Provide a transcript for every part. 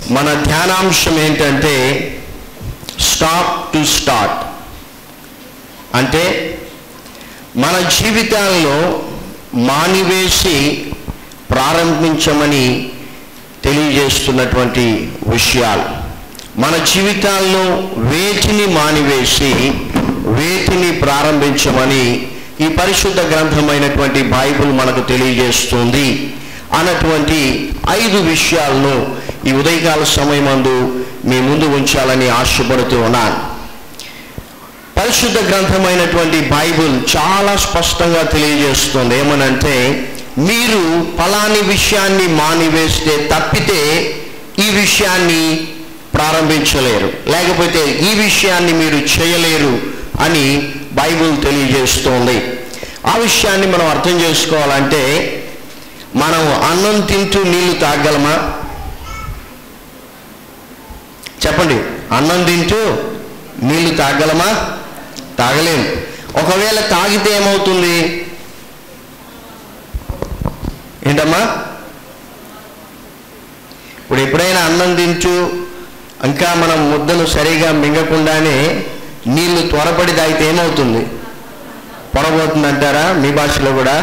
మన ధ్యానాంశం ఏంటంటే stop to start అంటే మన జీవితాల్లో మానివేసి ప్రారంభించమని తెలియజేస్తున్నటువంటి విషయాలు మన జీవితాల్లో వేటిని మానివేసి వేటిని ప్రారంభించమని ఈ పరిశుద్ధ గ్రంథమైనటువంటి బైబిల్ మనకు తెలియజేస్తుంది అన్నటువంటి ఐదు విషయాలను ఈ ఉదయకాల సమయమందు మీ ముందు ఉంచాలని ఆశపడుతూ ఉన్నాను పరిశుద్ధ గ్రంథమైనటువంటి బైబిల్ చాలా స్పష్టంగా తెలియజేస్తుంది ఏమనంటే మీరు ఫలాని విషయాన్ని మానివేస్తే తప్పితే ఈ విషయాన్ని ప్రారంభించలేరు లేకపోతే ఈ విషయాన్ని మీరు చేయలేరు అని బైబిల్ తెలియజేస్తోంది ఆ విషయాన్ని మనం అర్థం చేసుకోవాలంటే మనం అన్నం తింటూ నీళ్లు తాగలమా చెప్పండి అన్నం తింటూ నీళ్లు తాగలమా తాగలేము ఒకవేళ తాగితే ఏమవుతుంది ఏంటమ్మా ఇప్పుడు ఎప్పుడైనా అన్నం తింటూ ఇంకా మనం ముద్దను సరిగా మింగకుండానే నీళ్లు త్వరపడి తాగితే ఏమవుతుంది పొరబోతుంది అంటారా మీ భాషలో కూడా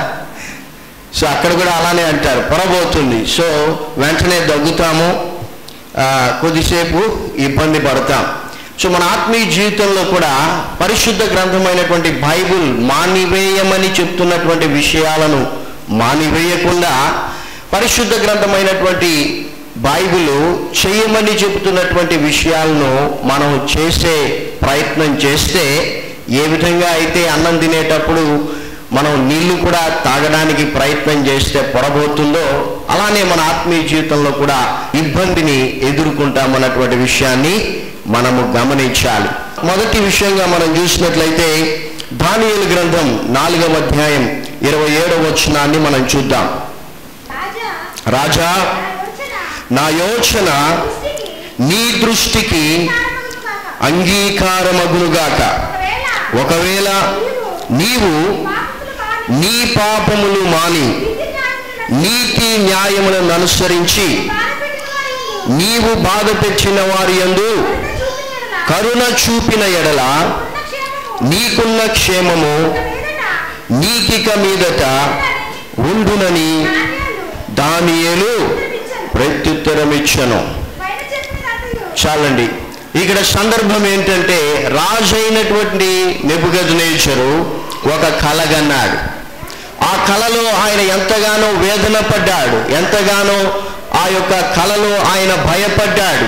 సో అక్కడ కూడా అలానే అంటారు పొరబోతుంది సో వెంటనే దగ్గుతాము ఆ, కొద్దిసేపు ఇబ్బంది పడతాం సో మన ఆత్మీయ జీవితంలో కూడా పరిశుద్ధ గ్రంథమైనటువంటి బైబిల్ మానివేయమని చెప్తున్నటువంటి విషయాలను మానివేయకుండా పరిశుద్ధ గ్రంథమైనటువంటి బైబిల్ చేయమని చెబుతున్నటువంటి విషయాలను మనం చేసే ప్రయత్నం చేస్తే ఏ విధంగా అయితే అన్నం తినేటప్పుడు మనం నీళ్లు కూడా తాగడానికి ప్రయత్నం చేస్తే పొరబోతుందో అలానే మన ఆత్మీయ జీవితంలో కూడా ఇబ్బందిని ఎదుర్కొంటామన్నటువంటి విషయాన్ని మనము గమనించాలి మొదటి విషయంగా మనం చూసినట్లయితే దానియేలు గ్రంథం నాలుగవ అధ్యాయం ఇరవై ఏడవ వచనాన్ని మనం చూద్దాం రాజా రాజా నా యోచన నా యోచన దృష్టికి నీ దృష్టికి కారణమగుగాక. అంగీకారమగునుగాక ఒకవేళ ఒకవేళ నీవు పాపములు మాని నీ పాపములు మాని నీతి న్యాయములను నీతి న్యాయములను అనుసరించి బాధపెట్టువాడు నీవు బాధ తెచ్చిన వారి యందు కరుణ చూపిన కరుణ చూపిన యెడల ఎడల ఉన్న క్షేమము నీకున్న క్షేమము ఇక మీదట నీకిక మీదట ఉండునని నాణ్యాలు దానియేలు చూపించను. ప్రత్యుత్తరమిచ్చను పైన చెప్పినట్లు చాలండి ఇక్కడ సందర్భం ఏంటంటే రాజు అయినటువంటి నెబుగద్నేచరు ఒక కలగన్నాడు ఆ కలలో ఆయన ఎంతగానో వేదన పడ్డాడు ఎంతగానో ఆ యొక్క కలలో ఆయన భయపడ్డాడు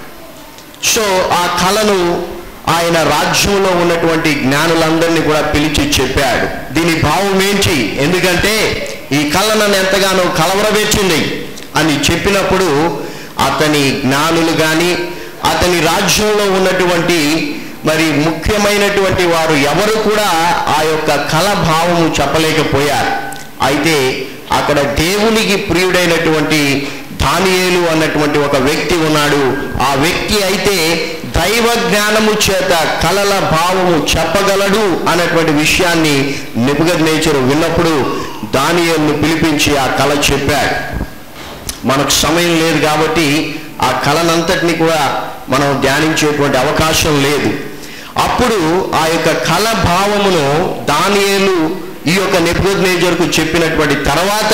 సో ఆ కళను ఆయన రాజ్యంలో ఉన్నటువంటి జ్ఞానులందరినీ కూడా పిలిచి చెప్పాడు దీని భావం ఏంటి ఎందుకంటే ఈ కళ నన్ను ఎంతగానో కలవరపెట్టింది అని చెప్పినప్పుడు అతని జ్ఞానులు కానీ అతని రాజ్యంలో ఉన్నటువంటి మరి ముఖ్యమైనటువంటి వారు ఎవరు కూడా ఆ యొక్క కళ భావము చెప్పలేకపోయారు అయితే అక్కడ దేవునికి ప్రియుడైనటువంటి దానియేలు అన్నటువంటి ఒక వ్యక్తి ఉన్నాడు ఆ వ్యక్తి అయితే దైవ జ్ఞానము చేత కలల భావము చెప్పగలడు అన్నటువంటి విషయాన్ని నిపుగత్ నేచరు విన్నప్పుడు దానియేలును పిలిపించి ఆ కళ చెప్పాడు మనకు సమయం లేదు కాబట్టి ఆ కళనంతటిని కూడా మనం ధ్యానించేటువంటి అవకాశం లేదు అప్పుడు ఆ యొక్క కళ భావమును దానియేలు ఈ యొక్క నెబుకద్నేజర్కు చెప్పినటువంటి తర్వాత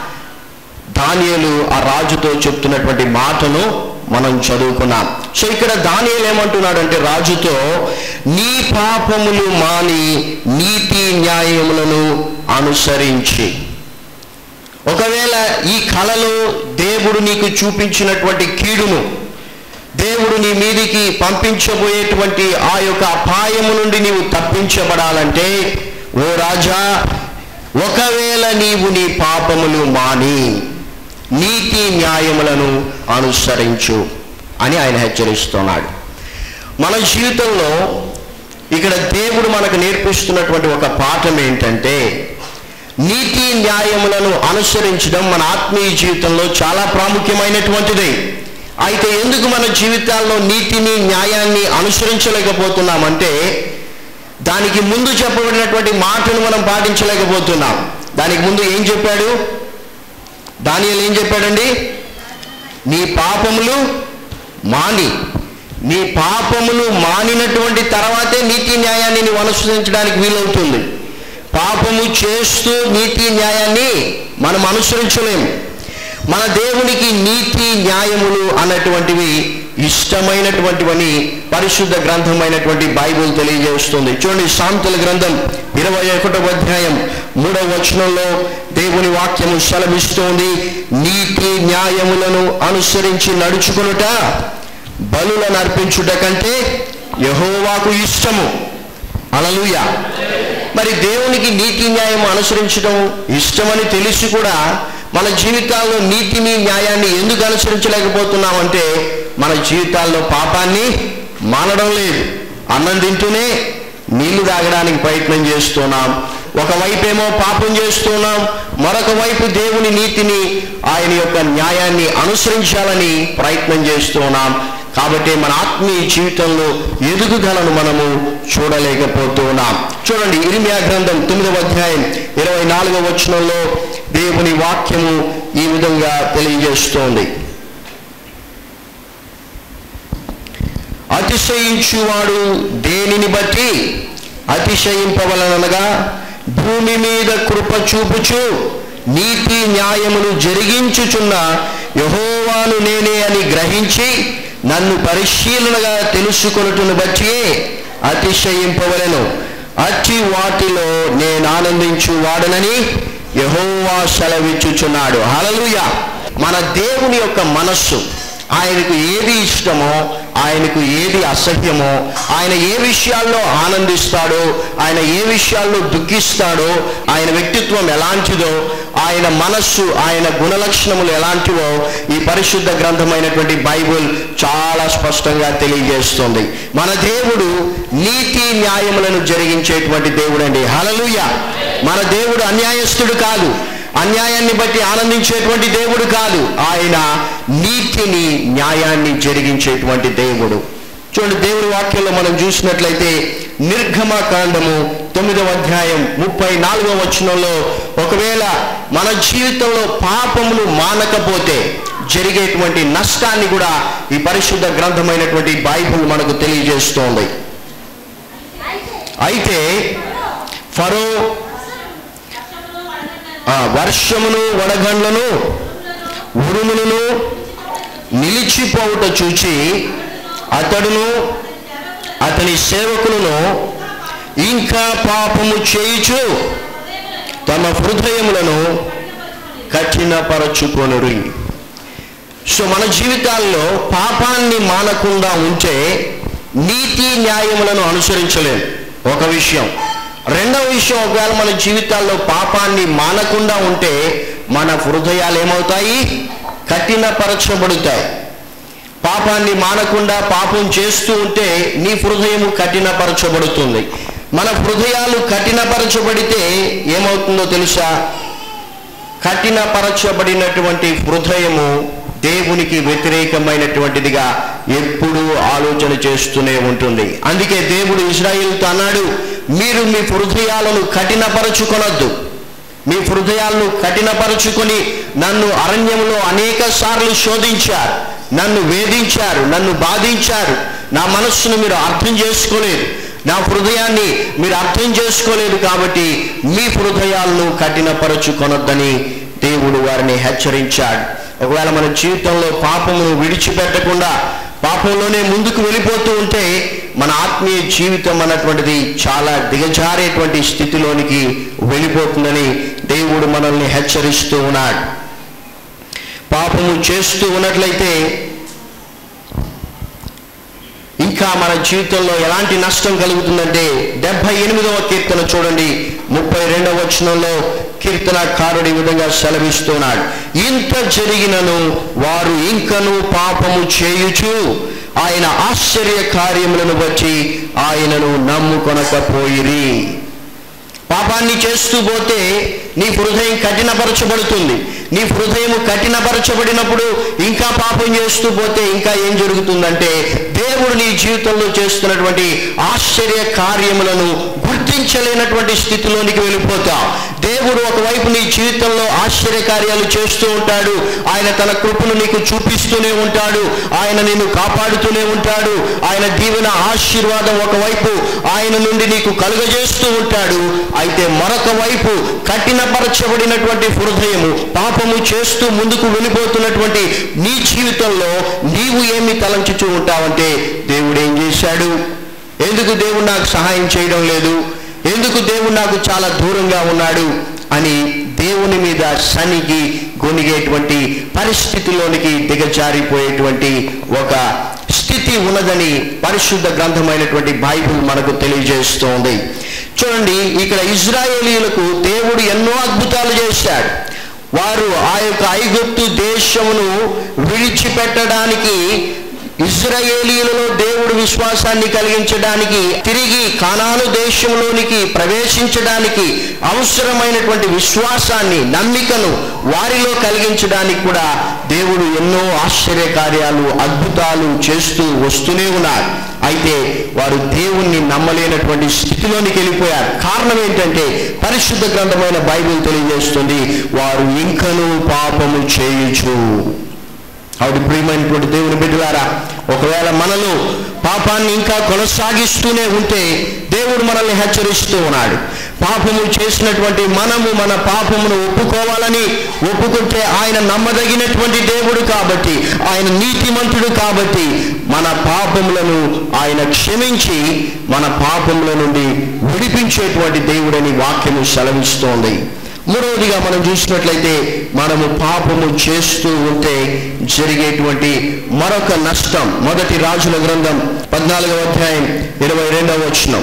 దానియేలు ఆ రాజుతో చెప్తున్నటువంటి మాటను మనం చదువుకున్నాం సో ఇక్కడ దానియేలు ఏమంటున్నాడంటే రాజుతో నీ పాపములు మాని నీతి న్యాయములను అనుసరించి ఒకవేళ ఈ కళలో దేవుడు నీకు చూపించినటువంటి కీడును దేవుడు నీ మీదికి పంపించబోయేటువంటి ఆ యొక్క అపాయము నుండి నీవు తప్పించబడాలంటే ఓ రాజా ఒకవేళ నీవు నీ పాపములు మాని నీతి న్యాయములను అనుసరించు అని ఆయన హెచ్చరిస్తున్నాడు మన జీవితంలో ఇక్కడ దేవుడు మనకు నేర్పిస్తున్నటువంటి ఒక పాఠం ఏంటంటే నీతి న్యాయములను అనుసరించడం మన ఆత్మీయ జీవితంలో చాలా ప్రాముఖ్యమైనటువంటిది అయితే ఎందుకు మన జీవితాల్లో నీతిని న్యాయాన్ని అనుసరించలేకపోతున్నామంటే దానికి ముందు చెప్పబడినటువంటి మాటను మనం పాటించలేకపోతున్నాం దానికి ముందు ఏం చెప్పాడు దానియేలు ఏం చెప్పాడండి నీ పాపములు మాని నీ పాపమును మానినటువంటి తర్వాతే నీతి న్యాయాన్ని నీవు అనుసరించడానికి వీలవుతుంది పాపము చేస్తూ నీతి న్యాయాన్ని మనం అనుసరించలేము మన దేవునికి నీతి న్యాయములు అన్నటువంటివి ఇష్టమైనటువంటివని పరిశుద్ధ గ్రంథమైనటువంటి బైబిల్ తెలియజేస్తుంది చూడండి శాంతుల గ్రంథం ఇరవై ఒకటవ అధ్యాయం మూడవ వచనంలో దేవుని వాక్యము సెలవిస్తోంది నీతి న్యాయములను అనుసరించి నడుచుకొనుట బలులను అర్పించుట కంటే యహోవాకు ఇష్టము అలలుయ మరి దేవునికి నీతి న్యాయం అనుసరించడం ఇష్టమని తెలిసి కూడా మన జీవితాల్లో నీతిని న్యాయాన్ని ఎందుకు అనుసరించలేకపోతున్నామంటే మన జీవితాల్లో పాపాన్ని మానడం లేదు అన్నం తింటూనే నీళ్లు తాగడానికి ప్రయత్నం చేస్తున్నాం ఒకవైపేమో పాపం చేస్తున్నాం మరొక వైపు దేవుని నీతిని ఆయన యొక్క న్యాయాన్ని అనుసరించాలని ప్రయత్నం చేస్తున్నాం కాబట్టి మన ఆత్మీయ జీవితంలో ఎదుగుదలను మనము చూడలేకపోతున్నాం చూడండి ఇరిమియా గ్రంథం తొమ్మిదవ అధ్యాయం ఇరవై నాలుగవ వచనంలో దేవుని వాక్యము ఈ విధంగా తెలియజేస్తోంది అతిశయించువాడు దేనిని బట్టి అతిశయింపవలనగా భూమి మీద కృప చూపుచు నీతి న్యాయమును జరిగించుచున్న యహోవాను నేనే అని గ్రహించి నన్ను పరిశీలనగా తెలుసుకొనుటను బట్టి అతిశయింపవలను అట్టి వాటిలో నేను ఆనందించు వాడనని యహోవా సెలవిచ్చుచున్నాడు హలలుయ మన దేవుని యొక్క మనస్సు ఆయనకు ఏది ఇష్టమో ఆయనకు ఏది అసహ్యమో ఆయన ఏ విషయాల్లో ఆనందిస్తాడో ఆయన ఏ విషయాల్లో దుఃఖిస్తాడో ఆయన వ్యక్తిత్వం ఎలాంటిదో ఆయన మనస్సు ఆయన గుణలక్షణములు ఎలాంటివో ఈ పరిశుద్ధ గ్రంథమైనటువంటి బైబుల్ చాలా స్పష్టంగా తెలియజేస్తుంది మన దేవుడు నీతి న్యాయములను జరిగించేటువంటి దేవుడు అండి హలలుయ మన దేవుడు అన్యాయస్తుడు కాదు అన్యాయాన్ని బట్టి ఆనందించేటువంటి దేవుడు కాదు ఆయన నీతిని న్యాయాన్ని జరిగించేటువంటి దేవుడు చూడండి దేవుడి వాక్యంలో మనం చూసినట్లయితే నిర్గమ కాండము తొమ్మిదవ అధ్యాయం ముప్పై నాలుగవ వచనంలో ఒకవేళ మన జీవితంలో పాపమును మానకపోతే జరిగేటువంటి నష్టాన్ని కూడా ఈ పరిశుద్ధ గ్రంథమైనటువంటి బైబుల్ మనకు తెలియజేస్తోంది అయితే ఫరో ఆ వర్షమును వడగండ్లను ఉరుములను నిలిచిపోవుట చూచి అతడును అతని సేవకులను ఇంకా పాపము చేయుచు తమ హృదయములను కఠినపరచుకొనురి సో మన జీవితాల్లో పాపాన్ని మానకుండా ఉంటే నీతి న్యాయములను అనుసరించలేం ఒక విషయం రెండవ విషయం ఒకవేళ మన జీవితాల్లో పాపాన్ని మానకుండా ఉంటే మన హృదయాలు ఏమవుతాయి కఠినపరచబడుతాయి పాపాన్ని మానకుండా పాపం చేస్తూ ఉంటే నీ హృదయము కఠినపరచబడుతుంది మన హృదయాలు కఠినపరచబడితే ఏమవుతుందో తెలుసా కఠినపరచబడినటువంటి హృదయము దేవునికి వ్యతిరేకమైనటువంటిదిగా ఎప్పుడూ ఆలోచన చేస్తూనే ఉంటుంది అందుకే దేవుడు ఇజ్రాయిల్తో అన్నాడు మీరు మీ హృదయాలను కఠినపరచుకొనొద్దు మీ హృదయాలను కఠినపరచుకొని నన్ను అరణ్యంలో అనేక సార్లు శోధించారు నన్ను వేధించారు నన్ను బాధించారు నా మనస్సును మీరు అర్థం చేసుకోలేదు నా హృదయాన్ని మీరు అర్థం చేసుకోలేదు కాబట్టి మీ హృదయాలను కఠినపరచుకొనొద్దని దేవుడు వారిని హెచ్చరించాడు ఒకవేళ మన జీవితంలో పాపమును విడిచిపెట్టకుండా పాపంలోనే ముందుకు వెళ్ళిపోతూ ఉంటే మన ఆత్మీయ జీవితం అన్నటువంటిది చాలా దిగజారేటువంటి స్థితిలోనికి వెళ్ళిపోతుందని దేవుడు మనల్ని హెచ్చరిస్తూ ఉన్నాడు పాపము చేస్తూ ఉన్నట్లయితే ఇంకా మన జీవితంలో ఎలాంటి నష్టం కలుగుతుందంటే డెబ్బై ఎనిమిదవ కీర్తన చూడండి ముప్పై రెండవ వచనంలో కీర్తనకారుడు ఈ విధంగా సెలవిస్తున్నాడు ఇంత జరిగినను వారు ఇంకను పాపము చేయుచు ఆయన ఆశ్చర్య కార్యములను బట్టి ఆయనను నమ్ముకొనకపోయిరి పాపాన్ని చేస్తూ పోతే నీ హృదయం కఠినపరచబడుతుంది నీ హృదయం కఠినపరచబడినప్పుడు ఇంకా పాపం చేస్తూ పోతే ఇంకా ఏం జరుగుతుందంటే దేవుడు నీ జీవితంలో చేస్తున్నటువంటి ఆశ్చర్య కార్యములను గుర్తి ఊహించలేనటువంటి స్థితిలోనికి వెళ్ళిపోతాం దేవుడు ఒకవైపు నీ జీవితంలో ఆశ్చర్యకార్యాలు చేస్తూ ఉంటాడు ఆయన తన కృపను నీకు చూపిస్తూనే ఉంటాడు ఆయన నిన్ను కాపాడుతూనే ఉంటాడు ఆయన దీవెన ఆశీర్వాదం ఒకవైపు ఆయన నుండి నీకు కలుగజేస్తూ ఉంటాడు అయితే మరొక వైపు కఠినపరచబడినటువంటి హృదయము పాపము చేస్తూ ముందుకు వెళ్ళిపోతున్నటువంటి నీ జీవితంలో నీవు ఏమి తలంచుతూ ఉంటావంటే దేవుడు ఏం చేశాడు ఎందుకు దేవుడు నాకు సహాయం చేయడం లేదు ఎందుకు దేవుడు నాకు చాలా దూరంగా ఉన్నాడు అని దేవుని మీద సనికి గొనిగేటువంటి పరిస్థితిలోనికి దిగజారిపోయేటువంటి ఒక స్థితి ఉన్నదని పరిశుద్ధ గ్రంథమైనటువంటి బైబిల్ మనకు తెలియజేస్తోంది చూడండి ఇక్కడ ఇజ్రాయేలీలకు దేవుడు ఎన్నో అద్భుతాలు చేశాడు వారు ఆ యొక్క ఐగుప్తు దేశమును విడిచిపెట్టడానికి ఇజ్రాయేలీలలో దేవుడు విశ్వాసాన్ని కలిగించడానికి తిరిగి కానాను దేశంలోనికి ప్రవేశించడానికి అవసరమైనటువంటి విశ్వాసాన్ని నమ్మికను వారిలో కలిగించడానికి కూడా దేవుడు ఎన్నో ఆశ్చర్య కార్యాలు అద్భుతాలు చేస్తూ వస్తూనే ఉన్నారు అయితే వారు దేవుణ్ణి నమ్మలేనటువంటి స్థితిలోనికి వెళ్ళిపోయారు కారణం ఏంటంటే పరిశుద్ధ గ్రంథమైన బైబిల్ తెలియజేస్తుంది వారు ఇంకనూ పాపము చేయుచు ఆవిడ ప్రియమైనటువంటి దేవుని బిడ్డలారా ఒకవేళ మనలో పాపాన్ని ఇంకా కొనసాగిస్తూనే ఉంటే దేవుడు మనల్ని హెచ్చరిస్తూ ఉన్నాడు పాపము చేసినటువంటి మనము మన పాపమును ఒప్పుకోవాలని ఒప్పుకుంటే ఆయన నమ్మదగినటువంటి దేవుడు కాబట్టి ఆయన నీతిమంతుడు కాబట్టి మన పాపములను ఆయన క్షమించి మన పాపముల నుండి విడిపించేటువంటి దేవుడని వాక్యము సెలవిస్తోంది మూడవదిగా మనం చూసినట్లయితే మనము పాపము చేస్తూ ఉంటే జరిగేటువంటి మరొక నష్టం మొదటి రాజుల గ్రంథం పద్నాలుగవ అధ్యాయం ఇరవై రెండవ వచనం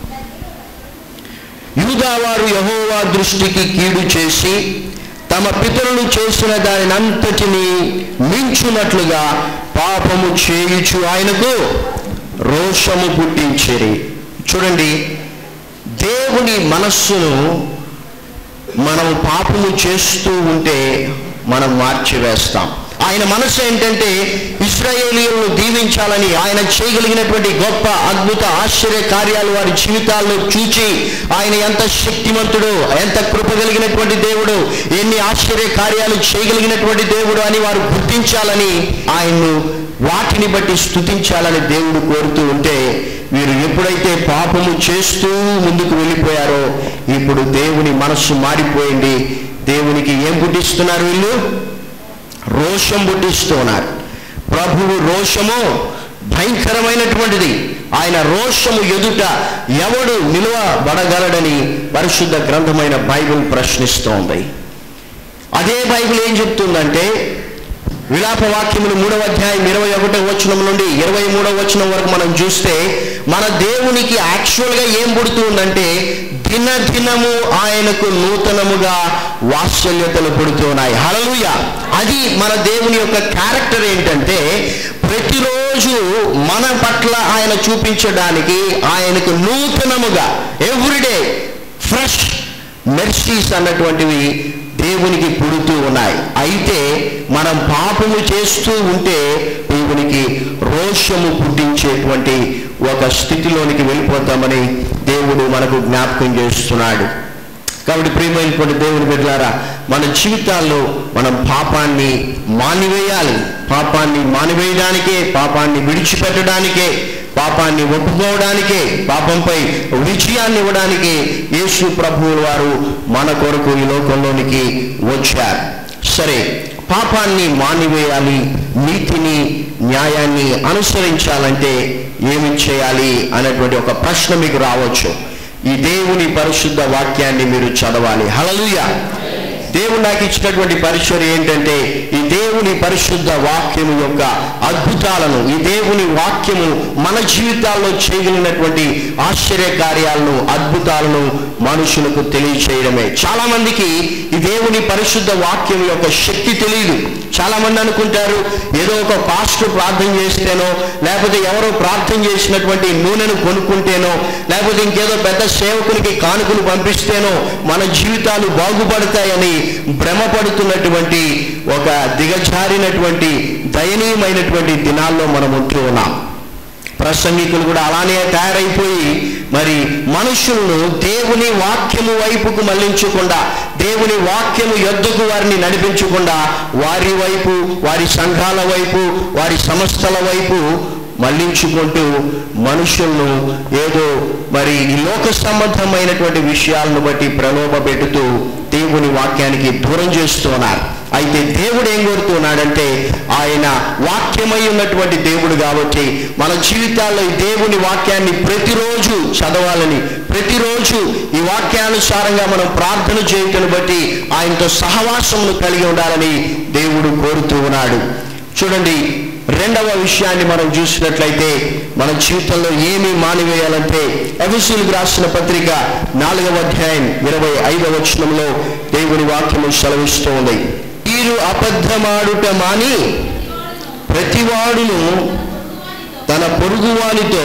యూదావారు యహోవా దృష్టికి కీడు చేసి తమ పితరులు చేసిన దానినంతటిని మించున్నట్లుగా పాపము చేయుచు ఆయనకు రోషము పుట్టించిరి చూడండి దేవుని మనస్సును మనం పాపము చేస్తూ ఉంటే మనం మార్చివేస్తాం ఆయన మనసు ఏంటంటే ఇస్రాయేలీలను దీవించాలని ఆయన చేయగలిగినటువంటి గొప్ప అద్భుత ఆశ్చర్య కార్యాలు వారి జీవితాల్లో చూచి ఆయన ఎంత శక్తిమంతుడు ఎంత కృప కలిగినటువంటి దేవుడు ఎన్ని ఆశ్చర్య కార్యాలు చేయగలిగినటువంటి దేవుడు అని వారు గుర్తించాలని ఆయన్ను వాటిని బట్టి స్తుతించాలని దేవుడు కోరుతూ ఉంటే వీరు ఎప్పుడైతే పాపము చేస్తూ ముందుకు వెళ్ళిపోయారో ఇప్పుడు దేవుని మనస్సు మారిపోయింది దేవునికి ఏం పుట్టిస్తున్నారు వీళ్ళు రోషం పుట్టిస్తున్నారు ప్రభువు రోషము భయంకరమైనటువంటిది ఆయన రోషము ఎదుట ఎవడు నిలువబడగలడని పరిశుద్ధ గ్రంథమైన బైబిల్ ప్రశ్నిస్తోంది అదే బైబిల్ ఏం చెప్తుందంటే విలాప వాక్యములు మూడవ అధ్యాయం ఇరవై ఒకటో వచనం నుండి ఇరవై మూడవ వచనం వరకు మనం చూస్తే మన దేవునికి యాక్చువల్గా ఏం పుడుతుందంటే దినదినము ఆయనకు నూతనముగా వాత్సల్యతలు పుడుతున్నాయి హలలుయ అది మన దేవుని యొక్క క్యారెక్టర్ ఏంటంటే ప్రతిరోజు మన పట్ల ఆయన చూపించడానికి ఆయనకు నూతనముగా ఎవ్రీడే ఫ్రెష్ మెర్సీస్ అన్నటువంటివి దేవునికి పుడుతూ ఉన్నాయి అయితే మనం పాపము చేస్తూ ఉంటే దేవునికి రోషము పుట్టించేటువంటి ఒక స్థితిలోనికి వెళ్ళిపోతామని దేవుడు మనకు జ్ఞాపకం చేస్తున్నాడు కాబట్టి ప్రియమైనటువంటి దేవుని బిడ్డలారా మన జీవితాల్లో మనం పాపాన్ని మానివేయాలి పాపాన్ని మానివేయడానికే పాపాన్ని విడిచిపెట్టడానికే పాపాన్ని ఒప్పుకోవడానికే పాపంపై విజయాన్ని ఇవ్వడానికి యేసు ప్రభువుల వారు మన కొరకు ఈ లోకంలోనికి వచ్చారు సరే పాపాన్ని మానివేయాలి నీతిని న్యాయాన్ని అనుసరించాలంటే ఏమి చేయాలి అనేటువంటి ఒక ప్రశ్న మీకు రావచ్చు ఈ దేవుని పరిశుద్ధ వాక్యాన్ని మీరు చదవాలి హలలుయ దేవుడు నాకు ఇచ్చినటువంటి పరిచయం ఏంటంటే ఈ దేవుని పరిశుద్ధ వాక్యము యొక్క అద్భుతాలను ఈ దేవుని వాక్యము మన జీవితాల్లో చేయగలిగినటువంటి ఆశ్చర్య కార్యాలను అద్భుతాలను మనుషులకు తెలియచేయడమే చాలా మందికి ఈ దేవుని పరిశుద్ధ వాక్యం యొక్క శక్తి తెలియదు చాలా మంది అనుకుంటారు ఏదో ఒక పాస్టర్ ప్రార్థన చేస్తేనో లేకపోతే ఎవరో ప్రార్థన చేసినటువంటి నూనెను కొనుక్కుంటేనో లేకపోతే ఇంకేదో పెద్ద సేవకునికి కానుకలు పంపిస్తేనో మన జీవితాలు బాగుపడతాయని భ్రమపడుతున్నటువంటి ఒక దిగజారినటువంటి దయనీయమైనటువంటి దినాల్లో మనం ఉంటూ ఉన్నాం ప్రసంగికులు కూడా అలానే తయారైపోయి మరి మనుషులను దేవుని వాక్యము వైపుకు మళ్లించకుండా దేవుని వాక్యము యొద్దకు వారిని నడిపించకుండా వారి వైపు వారి సంఘాల వైపు వారి సంస్థల వైపు మళ్లించుకుంటూ మనుషులను ఏదో మరి ఈ లోక సంబంధమైనటువంటి విషయాలను బట్టి ప్రలోభ పెడుతూ దేవుని వాక్యానికి దూరం చేస్తున్నారు అయితే దేవుడు ఏం కోరుతున్నాడంటే ఆయన వాక్యమై ఉన్నటువంటి దేవుడు కాబట్టి మన జీవితాల్లో ఈ దేవుని వాక్యాన్ని ప్రతిరోజు చదవాలని ప్రతిరోజు ఈ వాక్యానుసారంగా మనం ప్రార్థన చేయటను బట్టి ఆయనతో సహవాసమును కలిగి ఉండాలని దేవుడు కోరుతూ ఉన్నాడు చూడండి రెండవ విషయాన్ని మనం చూసినట్లయితే మన జీవితంలో ఏమి మానివేయాలంటే ఎఫెసీలకు రాసిన పత్రిక నాలుగవ అధ్యాయం ఇరవై ఐదవ వచనంలో దేవుని వాక్యము సెలవిస్తూ ఉంది వీరు అబద్ధమాడుట మాని ప్రతివాడును తన పొరుగువానితో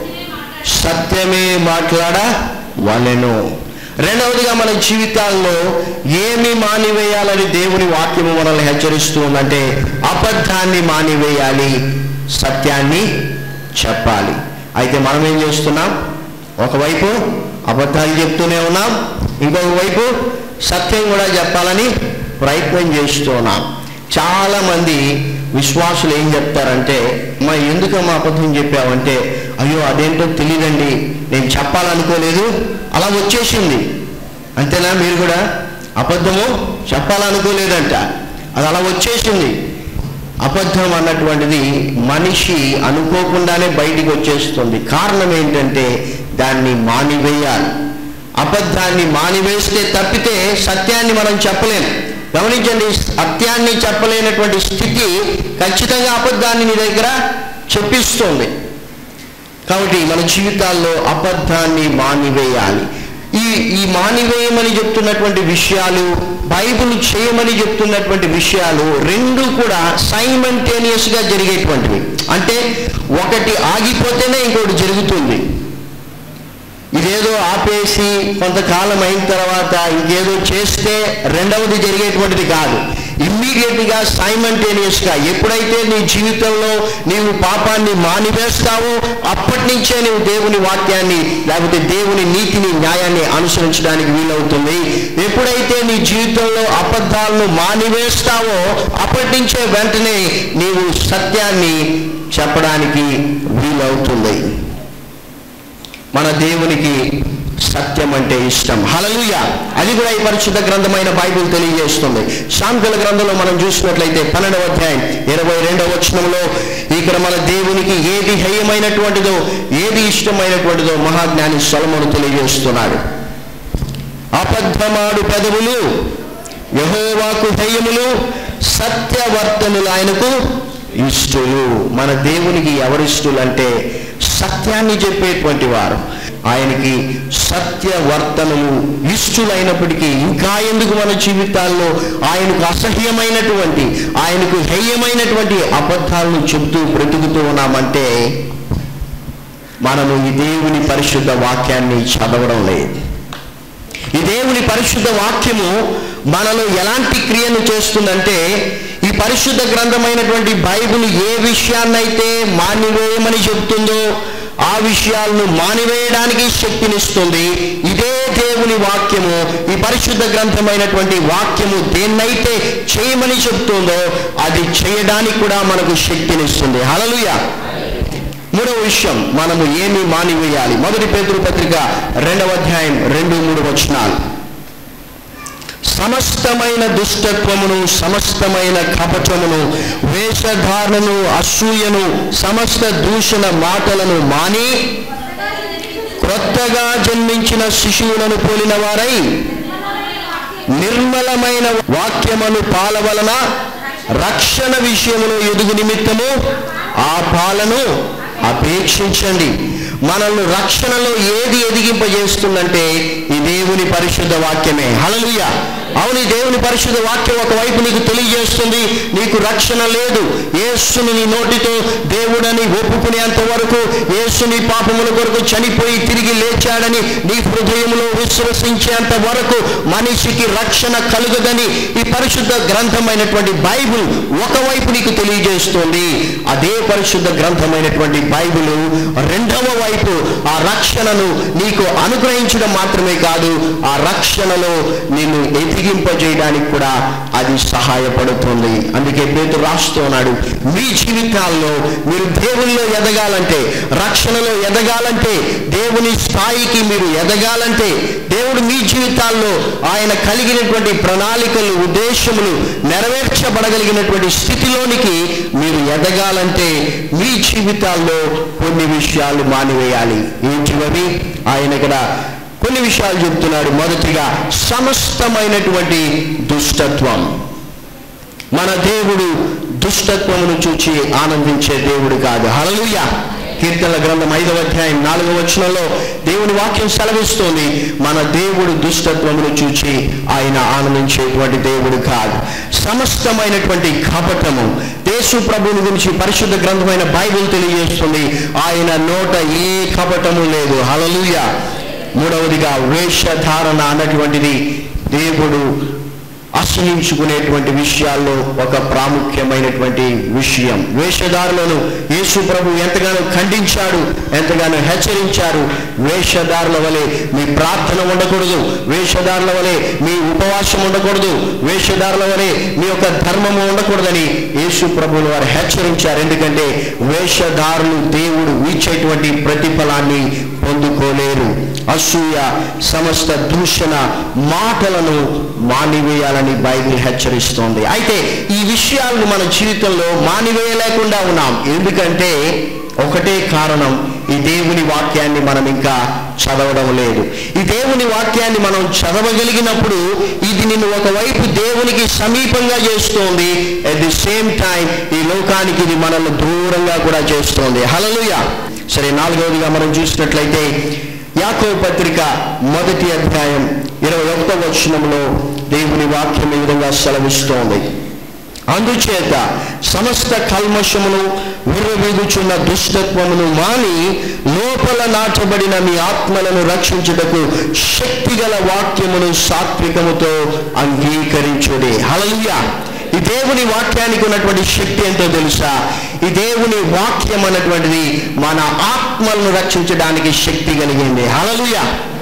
సత్యమే మాట్లాడ వాళ్ళను రెండవదిగా మన జీవితాల్లో ఏమి మానివేయాలని దేవుని వాక్యము మనల్ని హెచ్చరిస్తూ ఉందంటే అబద్ధాన్ని మానివేయాలి సత్యాన్ని చెప్పాలి అయితే మనం ఏం చేస్తున్నాం ఒకవైపు అబద్ధాలు చెప్తూనే ఉన్నాం ఇంకొక వైపు సత్యం కూడా చెప్పాలని ప్రయత్నం చేస్తూ ఉన్నాం చాలా మంది విశ్వాసులు ఏం చెప్తారంటే మా ఎందుకమ్మా అబద్ధం చెప్పావంటే అయ్యో అదేంటో తెలియదండి నేను చెప్పాలనుకోలేదు అలా వచ్చేసింది అంతేనా మీరు కూడా అబద్ధము చెప్పాలనుకోలేదంట అది అలా వచ్చేసింది అబద్ధం అన్నటువంటిది మనిషి అనుకోకుండానే బయటికి వచ్చేస్తుంది కారణం ఏంటంటే దాన్ని మానివేయాలి అబద్ధాన్ని మానివేస్తే తప్పితే సత్యాన్ని మనం చెప్పలేం గమనించండి సత్యాన్ని చెప్పలేనటువంటి స్థితి ఖచ్చితంగా అబద్ధాన్ని నీ దగ్గర చెప్పిస్తుంది కాబట్టి మన జీవితాల్లో అబద్ధాన్ని మానివేయాలి ఈ ఈ మానివేయమని చెప్తున్నటువంటి విషయాలు బైబిల్ చేయమని చెప్తున్నటువంటి విషయాలు రెండు కూడా సైమంటేనియస్ గా జరిగేటువంటివి అంటే ఒకటి ఆగిపోతేనే ఇంకోటి జరుగుతుంది ఇదేదో ఆపేసి కొంతకాలం అయిన తర్వాత ఇంకేదో చేస్తే రెండవది జరిగేటువంటిది కాదు ఇమ్మీడియట్ గా సైమంటేనియస్ గా ఎప్పుడైతే నీ జీవితంలో నీవు పాపాన్ని మానివేస్తావో అప్పటి నుంచే నీవు దేవుని వాక్యాన్ని లేకపోతే దేవుని నీతిని న్యాయాన్ని అనుసరించడానికి వీలవుతుంది ఎప్పుడైతే నీ జీవితంలో అబద్ధాలను మానివేస్తావో అప్పటి నుంచే వెంటనే నీవు సత్యాన్ని చెప్పడానికి వీలవుతుంది మన దేవునికి సత్యం అంటే ఇష్టం హలలుయ అది కూడా ఈ పరిశుద్ధ గ్రంథమైన బైబిల్ తెలియజేస్తుంది శాంతుల గ్రంథంలో మనం చూసినట్లయితే పన్నెండవ అధ్యాయం ఇరవై రెండవ వచనంలో ఇక్కడ మన దేవునికి ఏది హేయమైనటువంటిదో ఏది ఇష్టమైనటువంటిదో మహాజ్ఞాని సొలమును తెలియజేస్తున్నాడు అబద్ధమాడు పెదవులు యహోవాకు హేయములు సత్యవర్తనులు ఆయనకు ఇష్టులు మన దేవునికి ఎవరిష్టులు అంటే సత్యాన్ని చెప్పేటువంటి వారు ఆయనకి సత్యవర్తనలు ఇష్టులైనప్పటికీ ఇంకా ఎందుకు మన జీవితాల్లో ఆయనకు అసహ్యమైనటువంటి ఆయనకు హేయమైనటువంటి అబద్ధాలను చెబుతూ బ్రతుకుతూ ఉన్నామంటే మనము ఈ దేవుని పరిశుద్ధ వాక్యాన్ని చదవడం లేదు ఈ దేవుని పరిశుద్ధ వాక్యము మనలో ఎలాంటి క్రియను చేస్తుందంటే ఈ పరిశుద్ధ గ్రంథమైనటువంటి బైబిల్ ఏ విషయాన్నైతే మానివేయమని చెబుతుందో ఆ విషయాలను మానివేయడానికి శక్తినిస్తుంది ఇదే దేవుని వాక్యము ఈ పరిశుద్ధ గ్రంథమైనటువంటి వాక్యము దేన్నైతే చేయమని చెప్తుందో అది చేయడానికి కూడా మనకు శక్తినిస్తుంది హలలుయ మూడవ విషయం మనము ఏమి మానివేయాలి మొదటి పేదరు పత్రిక రెండవ అధ్యాయం రెండు మూడు వచనాలు సమస్తమైన దుష్టత్వమును సమస్తమైన కపటమును వేషధారణను అసూయను సమస్త దూషణ మాటలను మాని క్రొత్తగా జన్మించిన శిశువులను పోలిన వారై నిర్మలమైన వాక్యమును పాల వలన రక్షణ విషయములో ఎదుగు నిమిత్తము ఆ పాలను అపేక్షించండి మనల్ని రక్షణలో ఏది ఎదిగింపజేస్తుందంటే ఈ దేవుని పరిశుద్ధ వాక్యమే హలలుయ అవును ఈ దేవుని పరిశుద్ధ వాక్యం ఒకవైపు నీకు తెలియజేస్తుంది నీకు రక్షణ లేదు యేసుని నీ నోటితో దేవుడని ఒప్పుకునేంత వరకు యేసు నీ పాపముల కొరకు చనిపోయి తిరిగి లేచాడని నీ హృదయంలో విశ్వసించేంత వరకు మనిషికి రక్షణ కలుగదని ఈ పరిశుద్ధ గ్రంథమైనటువంటి బైబిల్ ఒకవైపు నీకు తెలియజేస్తుంది అదే పరిశుద్ధ గ్రంథమైనటువంటి బైబిల్ రెండవ వైపు ఆ రక్షణను నీకు అనుగ్రహించడం మాత్రమే కాదు ఆ రక్షణలో నిన్ను ఎదిగింపజేయడానికి కూడా అది సహాయపడుతుంది అందుకే పేతురు రాస్తూ ఉన్నాడు మీ జీవితాల్లో మీరు దేవుల్లో ఎదగాలంటే రక్షణలో ఎదగాలంటే దేవుని స్థాయికి మీరు ఎదగాలంటే దేవుడు మీ జీవితాల్లో ఆయన కలిగినటువంటి ప్రణాళికలు ఉద్దేశములు నెరవేర్చబడగలిగినటువంటి స్థితిలోనికి మీరు ఎదగాలంటే మీ జీవితాల్లో కొన్ని విషయాలు మానివేయాలి ఏంటివవి ఆయన ఇక్కడ కొన్ని విషయాలు చెప్తున్నాడు మొదటిగా సమస్తమైనటువంటి దుష్టత్వం మన దేవుడు దుష్టత్వమును చూచి ఆనందించే దేవుడు కాదు హల్లెలూయా కీర్తనల గ్రంథం ఐదవ అధ్యాయం నాలుగవ వచనంలో దేవుని వాక్యం సెలవిస్తోంది మన దేవుడు దుష్టత్వమును చూచి ఆయన ఆనందించేటువంటి దేవుడు కాదు సమస్తమైనటువంటి కపటము యేసు ప్రభువుని గురించి పరిశుద్ధ గ్రంథమైన బైబిల్ తెలియజేస్తుంది ఆయన నోట ఏ కపటము లేదు హల్లెలూయా మూడవదిగా వేషధారణ అన్నటువంటిది దేవుడు అసహించుకునేటువంటి విషయాల్లో ఒక ప్రాముఖ్యమైనటువంటి విషయం వేషధారులను యేసు ప్రభు ఎంతగానో ఖండించాడు ఎంతగానో హెచ్చరించారు వేషధారుల వలె మీ ప్రార్థన ఉండకూడదు వేషధారుల వలె మీ ఉపవాసం ఉండకూడదు వేషధారుల వలె మీ యొక్క ధర్మము ఉండకూడదని యేసు ప్రభువులు వారు హెచ్చరించారు ఎందుకంటే వేషధారులు దేవుడు ఇచ్చేటువంటి ప్రతిఫలాన్ని పొందుకోలేరు అసూయ సమస్త దూషణ మాటలను మానివేయాలని బైబిల్ హెచ్చరిస్తోంది అయితే ఈ విషయాలను మన జీవితంలో మానివేయలేకుండా ఉన్నాం ఎందుకంటే ఒకటే కారణం ఈ దేవుని వాక్యాన్ని మనం ఇంకా చదవడం లేదు ఈ దేవుని వాక్యాన్ని మనం చదవగలిగినప్పుడు ఇది నిన్ను ఒకవైపు దేవునికి సమీపంగా చేస్తోంది అట్ ది సేమ్ టైం ఈ లోకానికి ఇది మనల్ని దూరంగా కూడా చేస్తోంది హలలుయ సరే నాలుగవదిగా మనం చూసినట్లయితే యాకో పత్రిక మొదటి అధ్యాయం ఇరవై ఒకటో వచనంలో దేవుని వాక్యం ఈ విధంగా సెలవిస్తోంది అందుచేత సమస్త కల్మషమును విర్రవీగుచున్న దుష్టత్వమును మాని లోపల నాటబడిన మీ ఆత్మలను రక్షించుటకు శక్తిగల వాక్యమును సాత్వికముతో అంగీకరించుడి హల్లెలూయా ఈ దేవుని వాక్యానికి ఉన్నటువంటి శక్తి ఎంతో తెలుసా ఈ దేవుని వాక్యం అన్నటువంటిది మన ఆత్మలను రక్షించడానికి శక్తి కలిగింది హల్లెలూయా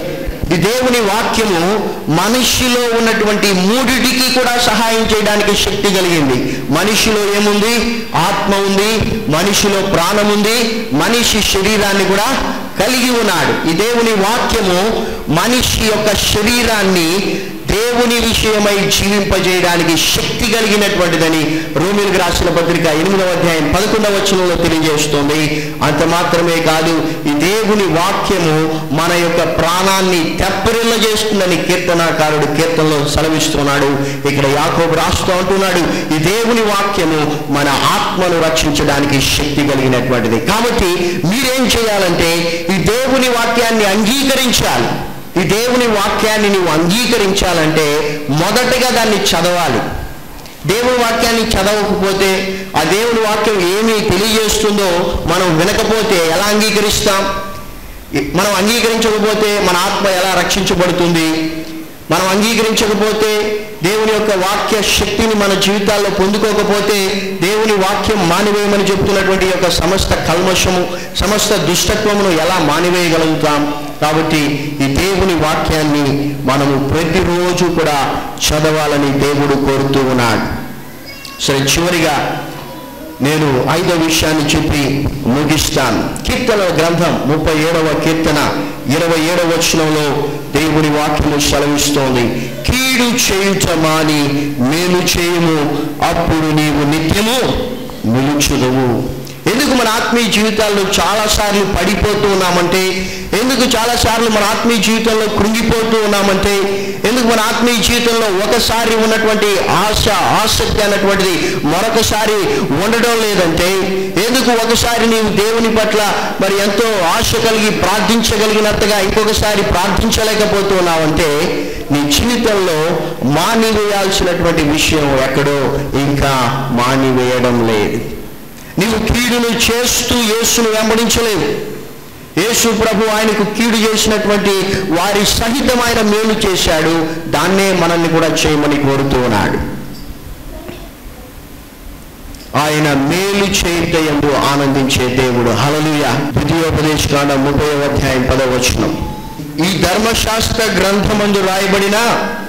ఈ దేవుని వాక్యము మనిషిలో ఉన్నటువంటి మూడిటికి కూడా సహాయం చేయడానికి శక్తి కలిగింది మనిషిలో ఏముంది ఆత్మ ఉంది మనిషిలో ప్రాణం ఉంది మనిషి శరీరాన్ని కూడా కలిగి ఉన్నాడు ఈ దేవుని వాక్యము మనిషి యొక్క శరీరాన్ని దేవుని విషయమై జీవింపజేయడానికి శక్తి కలిగినటువంటిదని రోమిలకు రాసిన పత్రిక ఎనిమిదవ అధ్యాయం పదకొండవ వచనంలో తెలియజేస్తుంది అంత మాత్రమే కాదు ఈ దేవుని వాక్యము మన యొక్క ప్రాణాన్ని తెప్పరిల్ల చేస్తుందని కీర్తనాకారుడు కీర్తనలో సెలవిస్తున్నాడు ఇక్కడ యాకోబు రాస్తూ అంటున్నాడు ఈ దేవుని వాక్యము మన ఆత్మను రక్షించడానికి శక్తి కలిగినటువంటిది కాబట్టి మీరేం చేయాలంటే ఈ దేవుని వాక్యాన్ని అంగీకరించాలి ఈ దేవుని వాక్యాన్ని నువ్వు అంగీకరించాలంటే మొదటగా దాన్ని చదవాలి దేవుని వాక్యాన్ని చదవకపోతే ఆ దేవుని వాక్యం ఏమి తెలియజేస్తుందో మనం వినకపోతే ఎలా అంగీకరిస్తాం మనం అంగీకరించకపోతే మన ఆత్మ ఎలా రక్షించబడుతుంది మనం అంగీకరించకపోతే దేవుని యొక్క వాక్య శక్తిని మన జీవితాల్లో పొందుకోకపోతే దేవుని వాక్యం మానివేయమని చెప్తున్నటువంటి యొక్క సమస్త కల్మషము సమస్త దుష్టత్వమును ఎలా మానివేయగలుగుతాం కాబట్టి ఈ దేవుని వాక్యాన్ని మనము ప్రతిరోజు కూడా చదవాలని దేవుడు కోరుతూ ఉన్నాడు సరే చివరిగా నేను ఐదో విషయాన్ని చెప్పి ముగిస్తాను కీర్తన గ్రంథం ముప్పై ఏడవ కీర్తన ఇరవై ఏడవ వచనంలో దేవుని వాక్యము సెలవిస్తోంది కీడు చేయుట మాని మేలు చేయుము అప్పుడు నీవు నిత్యము నిలుచుదువు ఎందుకు మన ఆత్మీయ జీవితాల్లో చాలాసార్లు పడిపోతూ ఉన్నామంటే ఎందుకు చాలాసార్లు మన ఆత్మీయ జీవితంలో కృంగిపోతూ ఉన్నామంటే ఎందుకు మన ఆత్మీయ జీవితంలో ఒకసారి ఉన్నటువంటి ఆశ ఆసక్తి అన్నటువంటిది మరొకసారి ఉండడం లేదంటే ఎందుకు ఒకసారి నీవు దేవుని పట్ల మరి ఎంతో ఆశ కలిగి ప్రార్థించగలిగినంతగా ఇంకొకసారి ప్రార్థించలేకపోతున్నావంటే నీ జీవితంలో మానివేయాల్సినటువంటి విషయం ఎక్కడో ఇంకా మానివేయడం లేదు నీవు కీడును చేస్తూ యేసును వెంబడించలేవు యేసు ప్రభు ఆయనకు కీడు చేసినటువంటి వారి సహితమైన మేలు చేశాడు దాన్నే మనల్ని కూడా చేయమని కోరుతూ ఉన్నాడు ఆయన మేలు చేయుటయందు ఆనందించే దేవుడు హలలుయ ద్వితీయోపదేశ కాండ ముప్పై అధ్యాయం పదవచనం ఈ ధర్మశాస్త్ర గ్రంథమందు రాయబడిన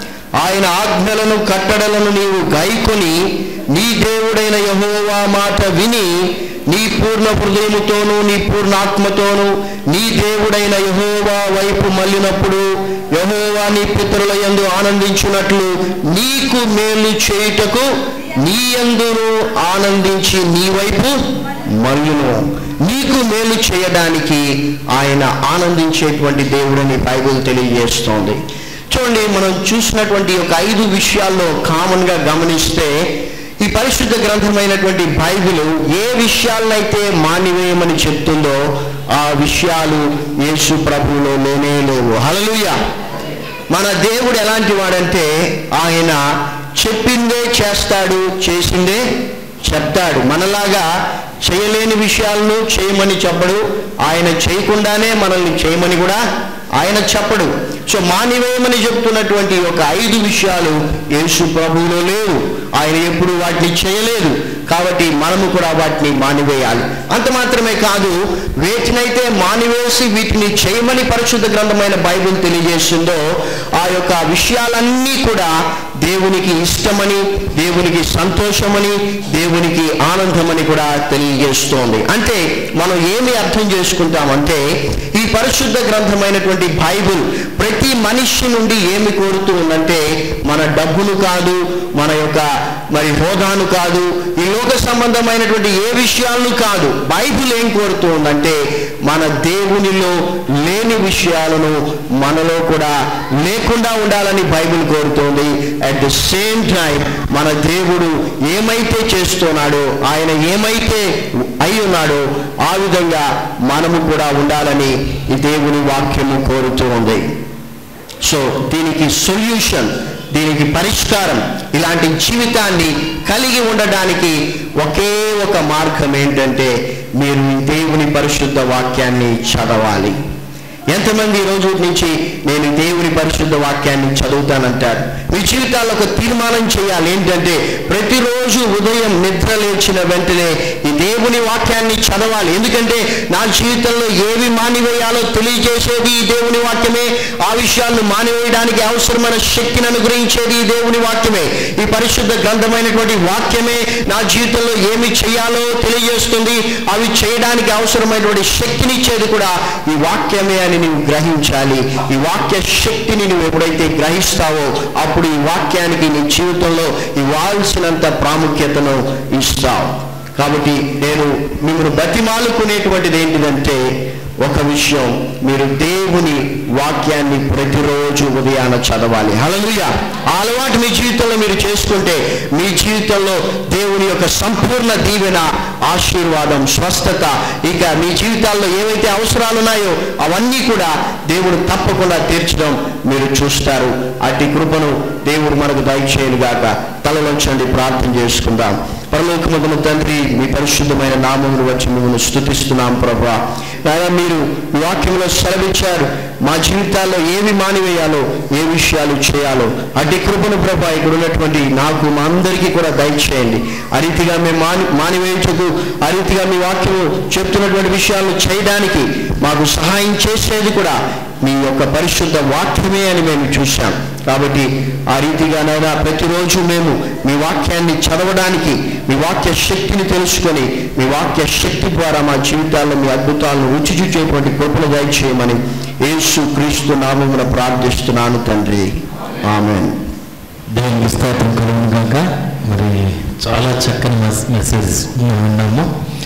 ఆయన ఆజ్ఞలను కట్టడలను నీవు గైకొని నీ దేవుడైన యహోవా మాట విని నీ పూర్ణ హృదయముతోనూ నీ పూర్ణాత్మతోనూ నీ దేవుడైన యహోవా వైపు మళ్ళినప్పుడు యహోవా నీ పితరుల యందు ఆనందించున్నట్లు నీకు మేలు చేయుటకు నీ యందును ఆనందించి నీ వైపు మళ్ళును నీకు మేలు చేయడానికి ఆయన ఆనందించేటువంటి దేవుడని బైబిల్ తెలియజేస్తోంది చూడండి మనం చూసినటువంటి ఒక ఐదు విషయాల్లో కామన్గా గమనిస్తే ఈ పరిశుద్ధ గ్రంథమైనటువంటి బైబిల్ ఏ విషయాలనైతే మానివేయమని చెప్తుందో ఆ విషయాలు యేసు ప్రభువులో లేనే లేవు హలలుయ మన దేవుడు ఎలాంటి వాడంటే ఆయన చెప్పిందే చేస్తాడు చేసిందే చెప్తాడు మనలాగా చేయలేని విషయాలను చేయమని చెప్పడు ఆయన చేయకుండానే మనల్ని చేయమని కూడా ఆయన చెప్పడు సో మానివేయమని చెప్తున్నటువంటి ఒక ఐదు విషయాలు యేసు ప్రభువులో లేవు ఆయన ఎప్పుడు వాటిని చేయలేదు కాబట్టి మనము కూడా వాటిని మానివేయాలి అంత మాత్రమే కాదు వేటినైతే మానివేసి వీటిని చేయమని పరిశుద్ధ గ్రంథమైన బైబిల్ తెలియజేస్తుందో ఆ యొక్క విషయాలన్నీ కూడా దేవునికి ఇష్టమని దేవునికి సంతోషమని దేవునికి ఆనందమని కూడా తెలియజేస్తోంది అంటే మనం ఏమి అర్థం చేసుకుంటామంటే ఈ పరిశుద్ధ గ్రంథమైనటువంటి బైబిల్ ప్రతి మనిషి నుండి ఏమి కోరుతూ ఉందంటే మన డబ్బును కాదు మన యొక్క మరి హోదాను కాదు ఈ లోక సంబంధమైనటువంటి ఏ విషయాలను కాదు బైబిల్ ఏం కోరుతూ ఉందంటే మన దేవునిలో లేని విషయాలను మనలో కూడా లేకుండా ఉండాలని బైబిల్ కోరుతోంది అట్ ద సేమ్ టైం మన దేవుడు ఏమైతే చేస్తున్నాడో ఆయన ఏమైతే అయి ఉన్నాడో ఆ విధంగా మనము కూడా ఉండాలని ఈ దేవుని వాక్యము కోరుతూ ఉంది సో దీనికి సొల్యూషన్ దీనికి పరిష్కారం ఇలాంటి జీవితాన్ని కలిగి ఉండడానికి ఒకే ఒక మార్గం ఏంటంటే మీరు దేవుని పరిశుద్ధ వాక్యాన్ని చదవాలి ఎంతమంది ఈ రోజు నుంచి నేను దేవుని పరిశుద్ధ వాక్యాన్ని చదువుతానంటారు మీ జీవితాల్లో ఒక తీర్మానం చేయాలి ఏంటంటే ప్రతిరోజు ఉదయం నిద్ర లేచిన వెంటనే ఈ దేవుని వాక్యాన్ని చదవాలి ఎందుకంటే నా జీవితంలో ఏవి మానివేయాలో తెలియజేసేది ఈ దేవుని వాక్యమే ఆ విషయాలను మానివేయడానికి అవసరమైన శక్తిని అనుగ్రహించేది ఈ దేవుని వాక్యమే ఈ పరిశుద్ధ గ్రంథమైనటువంటి వాక్యమే నా జీవితంలో ఏమి చేయాలో తెలియజేస్తుంది అవి చేయడానికి అవసరమైనటువంటి శక్తినిచ్చేది కూడా ఈ వాక్యమే అని నీవు గ్రహించాలి ఈ వాక్య శక్తిని నువ్వు ఎప్పుడైతే గ్రహిస్తావో అప్పుడు ఈ వాక్యానికి నీ జీవితంలో ఇవ్వాల్సినంత ప్రాముఖ్యతను ఇస్తావు కాబట్టి నేను మిమ్మల్ని బతిమాలుకునేటువంటిది ఏంటిదంటే ఒక విషయం మీరు దేవుని వాక్యాన్ని ప్రతిరోజు ఉదయాన చదవాలి హలలుయ ఆ అలవాటు మీ జీవితంలో మీరు చేసుకుంటే మీ జీవితంలో దేవుని యొక్క సంపూర్ణ దీవెన ఆశీర్వాదం స్వస్థత ఇక మీ జీవితాల్లో ఏవైతే అవసరాలు ఉన్నాయో అవన్నీ కూడా దేవుడు తప్పకుండా తీర్చడం మీరు చూస్తారు అట్టి కృపను దేవుడు మనకు దయచేయను గాక తలలోంచండి ప్రార్థన చేసుకుందాం పరలోకమున తండ్రి మీ పరిశుద్ధమైన నామమును వచ్చి మిమ్మల్ని స్థుతిస్తున్నాం ప్రభా నాయన మీరు ఈ వాక్యంలో సెలవిచ్చారు మా జీవితాల్లో ఏవి మానివేయాలో ఏ విషయాలు చేయాలో అట్టి కృపను ప్రభా ఇక్కడ ఉన్నటువంటి నాకు మా అందరికీ కూడా దయచేయండి ఆ రీతిగా మేము మాని మానివేయించకు ఆ రీతిగా మీ వాక్యము చెప్తున్నటువంటి విషయాలను చేయడానికి మాకు సహాయం చేసేది కూడా మీ యొక్క పరిశుద్ధ వాక్యమే అని మేము చూశాం కాబట్టి ఆ రీతిగానైనా ప్రతిరోజు మేము మీ వాక్యాన్ని చదవడానికి మీ వాక్య శక్తిని తెలుసుకొని మీ వాక్య శక్తి ద్వారా మా జీవితాల్లో మీ అద్భుతాలను రుచి చూచేటువంటి కృపను దయచేయమని యేసు క్రీస్తు నామమున ప్రార్థిస్తున్నాను తండ్రి ఆమెన్ దేవునికి స్తోత్రం కలుగును గాక మరి చాలా చక్కని మెస్- మెసేజ్ మేము విన్నాము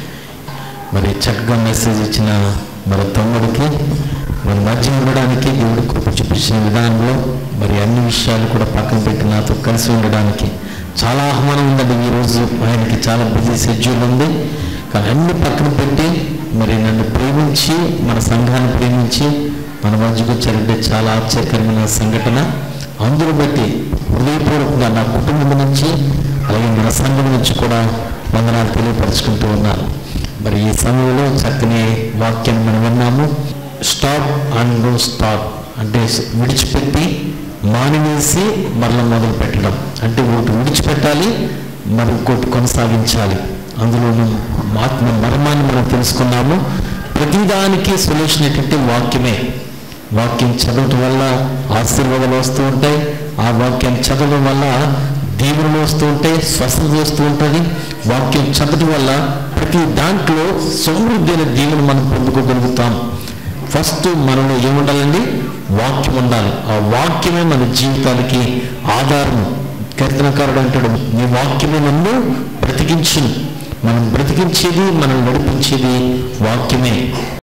మరి చక్కగా మెసేజ్ ఇచ్చిన మరి తమ్ముడికి మరి మధ్య ఉండడానికి దేవుడు కృప చూపించిన విధానంలో మరి అన్ని విషయాలు కూడా పక్కన పెట్టి నాతో కలిసి ఉండడానికి చాలా ఆహ్వానం ఉందండి ఈరోజు ఆయనకి చాలా బిజీ షెడ్యూల్ ఉంది కానీ అన్ని పక్కన పెట్టి మరి నన్ను ప్రేమించి మన సంఘాన్ని ప్రేమించి మన మధ్యకు వచ్చారంటే చాలా ఆశ్చర్యకరమైన సంఘటన అందును బట్టి హృదయపూర్వకంగా నా కుటుంబం నుంచి అలాగే మన సంఘం నుంచి కూడా వందనాలు తెలియపరచుకుంటూ ఉన్నాను మరి ఈ సమయంలో చక్కని వాక్యం మనం విన్నాము స్టాప్ అండ్ నో స్టాప్ అంటే విడిచిపెట్టి మానివేసి మరల మొదలు పెట్టడం అంటే ఒకటి విడిచిపెట్టాలి మరి ఇంకోటి కొనసాగించాలి అందులోనూ ఆత్మ మర్మాన్ని మనం తెలుసుకున్నాము ప్రతిదానికి సొల్యూషన్ ఏంటంటే వాక్యమే వాక్యం చదవటం వల్ల ఆశీర్వాదాలు వస్తూ ఉంటాయి ఆ వాక్యాన్ని చదవడం వల్ల దీవులు వస్తూ ఉంటాయి స్వస్థత వస్తూ ఉంటుంది వాక్యం చదవటం వల్ల ప్రతి దాంట్లో సమృద్ధి అనే దీవులు మనం పొందుకోగలుగుతాం ఫస్ట్ మనలో ఏముండాలండి వాక్యం ఉండాలి ఆ వాక్యమే మన జీవితానికి ఆధారము కీర్తనకారుడు అంటాడు నీ వాక్యమే నన్ను బ్రతికించును మనం బ్రతికించేది మనం నడిపించేది వాక్యమే